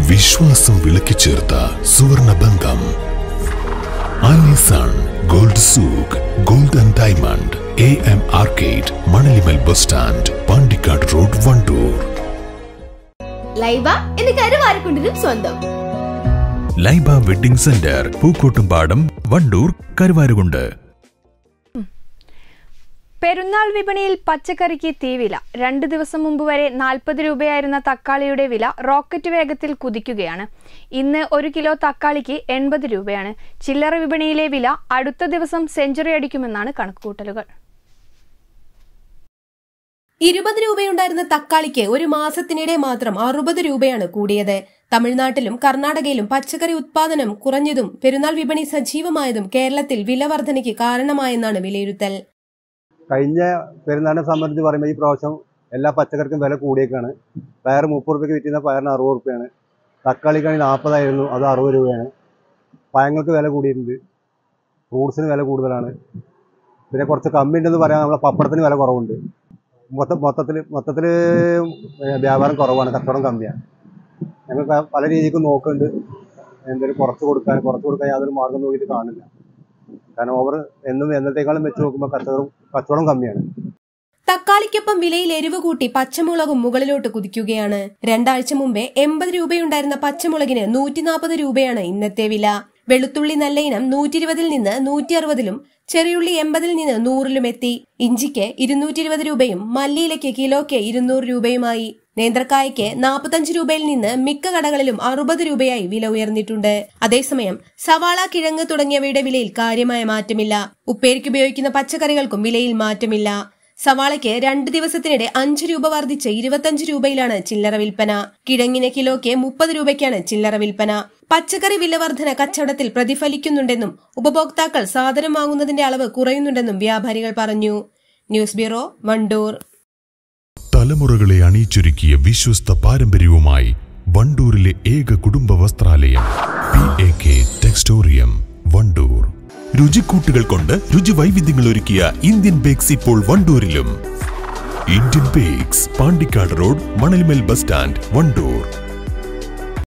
വിശ്വാസം വിളക്കിച്ചേർത്ത സുവർണ ബന്ധം Alison gold souk gold and diamond A M arcade Manalimal bus stand Pandikkad road Wandoor Laiba എന്ന് കരുവാരക്കുണ്ടിനും സ്വന്തം ലൈബ വെഡിംഗ് സെന്റർ പൂക്കോട്ടുംപാടം വണ്ടൂർ കരുവാരുകുണ്ട് പെരുന്നാൾ വിപണിയിൽ പച്ചക്കറിക്ക് തീവില രണ്ട് ദിവസം മുമ്പ് വരെ നാൽപ്പത് രൂപയായിരുന്ന തക്കാളിയുടെ വില റോക്കറ്റ് വേഗത്തിൽ കുതിക്കുകയാണ് ഇന്ന് ഒരു കിലോ തക്കാളിക്ക് എൺപത് രൂപയാണ് ചില്ലറ വിപണിയിലെ വില അടുത്ത ദിവസം സെഞ്ചുറി അടിക്കുമെന്നാണ് കണക്കുകൂട്ടലുകൾ ഇരുപത് രൂപയുണ്ടായിരുന്ന തക്കാളിക്ക് ഒരു മാസത്തിനിടെ മാത്രം അറുപത് രൂപയാണ് കൂടിയത് തമിഴ്നാട്ടിലും കർണാടകയിലും പച്ചക്കറി ഉത്പാദനം കുറഞ്ഞതും പെരുന്നാൾ വിപണി സജീവമായതും കേരളത്തിൽ വില വർധനയ്ക്ക് കാരണമായെന്നാണ് വിലയിരുത്തൽ കഴിഞ്ഞ പെരുന്നാളിനെ സംബന്ധിച്ച് പറയുമ്പോൾ ഈ പ്രാവശ്യം എല്ലാ പച്ചക്കറിക്കും വില കൂടിയേക്കാണ് പയർ മുപ്പത് റുപ്യക്ക് വിറ്റിരുന്ന പയറിന് അറുപത് റുപ്യാണ് തക്കാളിക്കാണെങ്കിൽ നാൽപ്പതായിരുന്നു അത് അറുപത് രൂപയാണ് പഴങ്ങൾക്ക് വില കൂടിയിട്ടുണ്ട് ഫ്രൂട്ട്സിന് വില കൂടുതലാണ് പിന്നെ കുറച്ച് കമ്മി ഉണ്ടെന്ന് പറയാൻ നമ്മളെ പപ്പടത്തിന് വില കുറവുണ്ട് മൊത്തം മൊത്തത്തിൽ മൊത്തത്തിൽ വ്യാപാരം കുറവാണ് കച്ചവടം കമ്മിയാണ് ഞങ്ങൾ പ- പല രീതിക്കും നോക്കുന്നുണ്ട് എന്തെങ്കിലും കുറച്ച് കൊടുക്കാൻ കുറച്ച് കൊടുക്കാൻ യാതൊരു മാർഗം നോക്കിയിട്ട് കാണില്ല കാരണം ഓവർ എന്നും എന്നത്തേക്കാളും വെച്ച് നോക്കുമ്പോൾ കച്ചവടം കച്ചവടം കമ്മിയാണ് തക്കാളിക്കൊപ്പം വിലയിൽ എരിവ് കൂട്ടി പച്ചമുളകും മുകളിലോട്ട് കുതിക്കുകയാണ് രണ്ടാഴ്ച മുമ്പേ എൺപത് രൂപയുണ്ടായിരുന്ന പച്ചമുളകിന് നൂറ്റി നാൽപ്പത് രൂപയാണ് ഇന്നത്തെ വില വെളുത്തുള്ളി നല്ല ഇനം നൂറ്റി ഇരുപതിൽ നിന്ന് നൂറ്റി അറുപതിലും ചെറിയുള്ളി എൺപതിൽ നിന്ന് നൂറിലും എത്തി ഇഞ്ചിക്ക് ഇരുന്നൂറ്റി ഇരുപത് രൂപയും മല്ലിയിലയ്ക്ക് കിലോയ്ക്ക് ഇരുന്നൂറ് രൂപയുമായി നേന്ത്രക്കായയ്ക്ക് നാൽപ്പത്തഞ്ച് രൂപയിൽ നിന്ന് മിക്ക കടകളിലും അറുപത് രൂപയായി വില ഉയർന്നിട്ടുണ്ട് അതേസമയം സവാള കിഴങ്ങ് തുടങ്ങിയവയുടെ വിലയിൽ കാര്യമായ മാറ്റമില്ല ഉപ്പേരിക്ക് ഉപയോഗിക്കുന്ന പച്ചക്കറികൾക്കും വിലയിൽ മാറ്റമില്ല സവാളയ്ക്ക് രണ്ട് ദിവസത്തിനിടെ അഞ്ച് രൂപ വർദ്ധിച്ച് ഇരുപത്തഞ്ച് രൂപയിലാണ് ചില്ലറ വിൽപ്പന കിഴങ്ങിന് കിലോയ്ക്ക് മുപ്പത് രൂപയ്ക്കാണ് ചില്ലറ വിൽപ്പന പച്ചക്കറി വില വർധന കച്ചവടത്തിൽ പ്രതിഫലിക്കുന്നുണ്ടെന്നും ഉപഭോക്താക്കൾ സാധനം വാങ്ങുന്നതിന്റെ അളവ് കുറയുന്നുണ്ടെന്നും വ്യാപാരികൾ പറഞ്ഞു ന്യൂസ് ബ്യൂറോ വണ്ടൂർ തലമുറകളെ അണിയിച്ചൊരുക്കിയ വിശ്വസ്ത പാരമ്പര്യവുമായി വണ്ടൂരിലെ ഏക കുടുംബ വസ്ത്രാലയം P A K textorium Wandoor രുചിക്കൂട്ടുകൾ കൊണ്ട് രുചി വൈവിധ്യങ്ങൾ ഒരുക്കിയ ഇന്ത്യൻ ബേക്സ് ഇപ്പോൾ വണ്ടൂരിലും Indian bakes Pandikkad road Manalmel bus stand Wandoor